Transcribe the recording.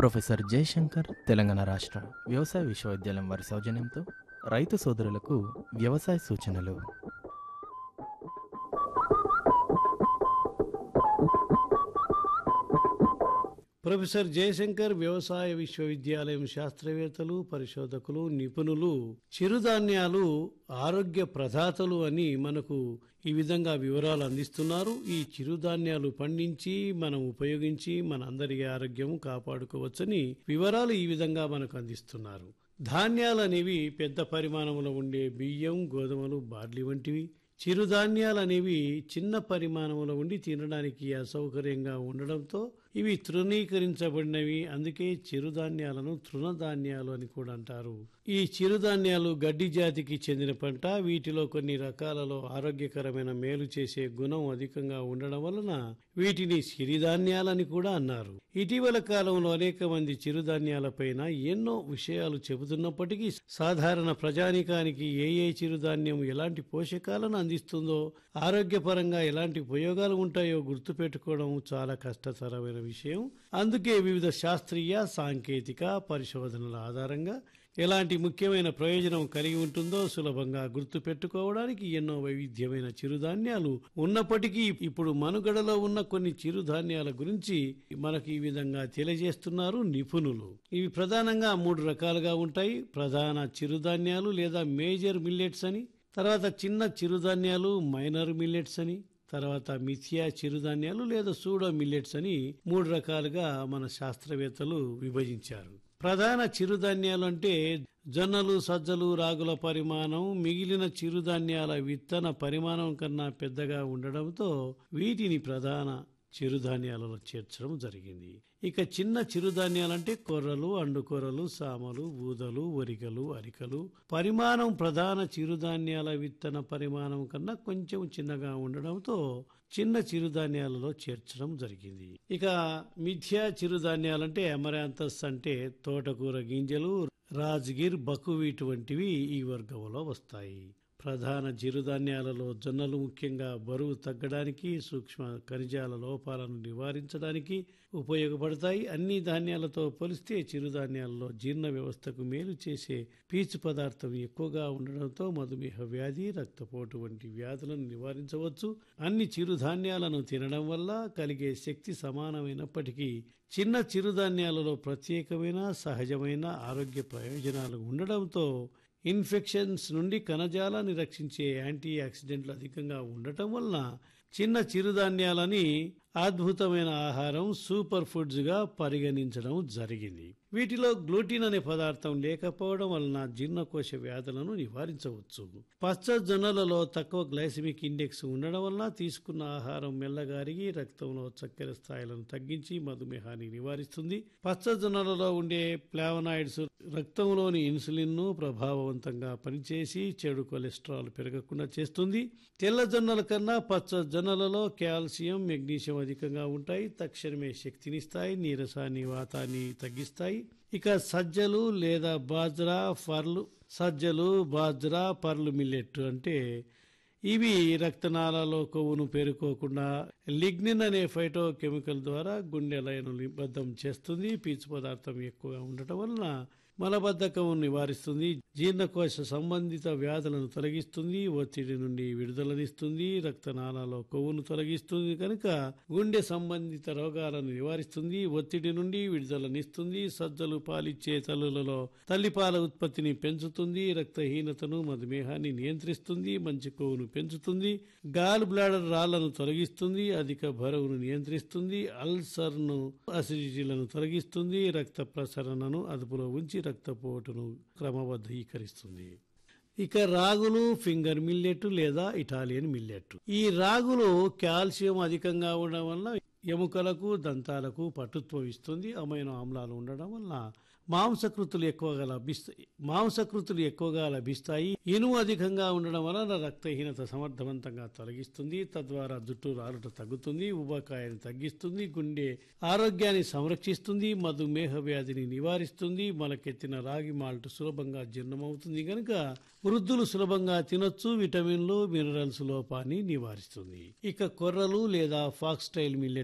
professor Jayashankar Telangana రాష్ట్ర వ్యవసాయ విశ్వవిద్యాలయం వారి సౌజన్యంతో రైతు సోదరులకు వ్యవసాయ సూచనలు ప్రొఫెసర్ జయశంకర్ వ్యవసాయ విశ్వవిద్యాలయం శాస్త్రవేత్తలు పరిశోధకులు నిపుణులు చిరుధాన్యాలు ఆరోగ్య ప్రదాతలు అని మనకు ఈ విధంగా వివరాలు అందిస్తున్నారు ఈ చిరుధాన్యాలు పండించి మనం ఉపయోగించి మన అందరి ఆరోగ్యం కాపాడుకోవచ్చని వివరాలు ఈ విధంగా మనకు అందిస్తున్నారు ధాన్యాలు అనేవి పెద్ద పరిమాణంలో ఉండే బియ్యం గోధుమలు బార్లీ వంటివి చిరుధాన్యాలు అనేవి చిన్న పరిమాణంలో ఉండి తినడానికి అసౌకర్యంగా ఉండడంతో ఇవి తృణీకరించబడినవి అందుకే చిరుధాన్యాలను తృణధాన్యాలు అని కూడా అంటారు ఈ చిరుధాన్యాలు గడ్డి జాతికి చెందిన పంట వీటిలో కొన్ని రకాలలో ఆరోగ్యకరమైన మేలు చేసే గుణం అధికంగా ఉండడం వలన వీటిని సిరిధాన్యాలని కూడా అన్నారు ఇటీవల కాలంలో అనేక మంది చిరుధాన్యాలపైన ఎన్నో విషయాలు చెబుతున్నప్పటికీ సాధారణ ప్రజానికానికి ఏ ఏ చిరుధాన్యం ఎలాంటి పోషకాలను అందిస్తుందో ఆరోగ్యపరంగా ఎలాంటి ఉపయోగాలు ఉంటాయో గుర్తుపెట్టుకోవడం చాలా కష్టతరమైన విషయం అందుకే వివిధ శాస్త్రీయ సాంకేతిక పరిశోధనల ఆధారంగా ఎలాంటి ముఖ్యమైన ప్రయోజనం కలిగి ఉంటుందో సులభంగా గుర్తు పెట్టుకోవడానికి ఎన్నో వైవిధ్యమైన చిరుధాన్యాలు ఉన్నప్పటికీ ఇప్పుడు మనుగడలో ఉన్న కొన్ని చిరుధాన్యాల గురించి మనకు ఈ విధంగా తెలియజేస్తున్నారు నిపుణులు ఇవి ప్రధానంగా మూడు రకాలుగా ఉంటాయి ప్రధాన చిరుధాన్యాలు లేదా మేజర్ మిల్లెట్స్ అని తర్వాత చిన్న చిరుధాన్యాలు మైనర్ మిల్లెట్స్ అని తర్వాత మిథియా చిరుధాన్యాలు లేదా సూడో మిల్లెట్స్ అని మూడు రకాలుగా మన శాస్త్రవేత్తలు విభజించారు ప్రధాన చిరుధాన్యాలు అంటే జొన్నలు సజ్జలు రాగుల పరిమాణం మిగిలిన చిరుధాన్యాల విత్తన పరిమాణం కన్నా పెద్దగా ఉండడంతో వీటిని ప్రధాన చిరుధాన్యాలలో చేర్చడం జరిగింది ఇక చిన్న చిరుధాన్యాలంటే కొర్రలు అండుకొర్రలు సామలు ఊదలు వరికలు అరికలు పరిమాణం ప్రధాన చిరుధాన్యాల విత్తన పరిమాణం కన్నా కొంచెం చిన్నగా ఉండడంతో చిన్న చిరుధాన్యాలలో చేర్చడం జరిగింది ఇక మిథ్యా చిరుధాన్యాలంటే అమరాంతస్ అంటే తోటకూర గింజలు రాజ్గిర్ బకువీట్ వంటివి ఈ వర్గంలో వస్తాయి ప్రధాన చిరుధాన్యాలలో జొన్నలు ముఖ్యంగా బరువు తగ్గడానికి సూక్ష్మ ఖనిజాల లోపాలను నివారించడానికి ఉపయోగపడతాయి అన్ని ధాన్యాలతో పోలిస్తే చిరుధాన్యాలలో జీర్ణ వ్యవస్థకు మేలు చేసే పీచు పదార్థం ఎక్కువగా ఉండడంతో మధుమేహ వ్యాధి రక్తపోటు వంటి వ్యాధులను నివారించవచ్చు అన్ని చిరుధాన్యాలను తినడం వల్ల కలిగే శక్తి సమానమైనప్పటికీ చిన్న చిరుధాన్యాలలో ప్రత్యేకమైన సహజమైన ఆరోగ్య ప్రయోజనాలు ఉండడంతో ఇన్ఫెక్షన్స్ నుండి కణజాలాన్ని రక్షించే యాంటీ ఆక్సిడెంట్లు అధికంగా ఉండటం వలన చిన్న చిరుధాన్యాలని అద్భుతమైన ఆహారం సూపర్ ఫుడ్స్ గా పరిగణించడం జరిగింది వీటిలో గ్లూటిన్ అనే పదార్థం లేకపోవడం వలన జీర్ణకోశ వ్యాధులను నివారించవచ్చు పచ్చ జొన్నలలో తక్కువ గ్లైసిమిక్ ఇండెక్స్ ఉండడం వలన తీసుకున్న ఆహారం మెల్లగారిగి రక్తంలో చక్కెర స్థాయిలను తగ్గించి మధుమేహాన్ని నివారిస్తుంది పచ్చ జొన్నలలో ఉండే ప్లావనాయిడ్స్ రక్తంలోని ఇన్సులిన్ ను ప్రభావవంతంగా పనిచేసి చెడు కొలెస్ట్రాల్ పెరగకుండా చేస్తుంది తెల్ల జొన్నల కన్నా పచ్చ జొన్నలలో కాల్షియం మెగ్నీషియం అధికంగా ఉంటాయి తక్షణమే శక్తినిస్తాయి నీరసాన్ని వాతాన్ని తగ్గిస్తాయి ఇక సజ్జలు లేదా బాజ్రా ఫర్లు సజ్జలు బాజ్రా పర్లు మిల్లెట్ అంటే ఇవి రక్తనాళాలో కొవ్వును పేరుకోకుండా లిగ్నిన్ అనే ఫైటో కెమికల్ ద్వారా గుండె లయను నిబద్ధం చేస్తుంది పీచు పదార్థం ఎక్కువగా ఉండటం వలన మలబద్ధకం నివారిస్తుంది జీర్ణకోశ సంబంధిత వ్యాధులను తొలగిస్తుంది ఒత్తిడి నుండి విడుదలనిస్తుంది రక్తనాళాలో కొవ్వును తొలగిస్తుంది కనుక గుండె సంబంధిత రోగాలను నివారిస్తుంది ఒత్తిడి నుండి విడుదలనిస్తుంది సజ్జలు పాలిచ్చే తల్లులలో తల్లిపాల ఉత్పత్తిని పెంచుతుంది రక్తహీనతను మధుమేహాన్ని నియంత్రిస్తుంది మంచి కొవ్వును పెంచుతుంది గాల్ బ్లాడర్ రాళ్లను తొలగిస్తుంది అధిక బరువును నియంత్రిస్తుంది అల్సర్ను అసిడిటీలను తొలగిస్తుంది రక్త ప్రసరణను అదుపులో ఉంచి రక్తపోటును క్రమబద్ధీకరిస్తుంది ఇక రాగులు ఫింగర్ మిల్లెట్ లేదా ఇటాలియన్ మిల్లెట్ ఈ రాగులు కాల్షియం అధికంగా ఉండడం వల్ల ఎముకలకు దంతాలకు పటుత్వం ఇస్తుంది అమైనో ఆమ్లాలు ఉండడం వల్ల మాంసకృతులు ఎక్కువగా లభిస్తాయి మాంసకృతులు ఎక్కువగా లభిస్తాయి ఇనుము అధికంగా ఉండడం వలన రక్తహీనత సమర్థవంతంగా తొలగిస్తుంది తద్వారా జుట్టు రాలుట తగ్గుతుంది ఉబకాయాన్ని తగ్గిస్తుంది గుండె ఆరోగ్యాన్ని సంరక్షిస్తుంది మధుమేహ వ్యాధిని నివారిస్తుంది మొలకెత్తిన రాగి మాల్ట్ సులభంగా జీర్ణమవుతుంది కనుక వృద్ధులు సులభంగా తినొచ్చు విటమిన్లు మినరల్స్ లోపాన్ని నివారిస్తుంది ఇక కొర్రలు లేదా ఫాక్స్టైల్ మిల్లెట్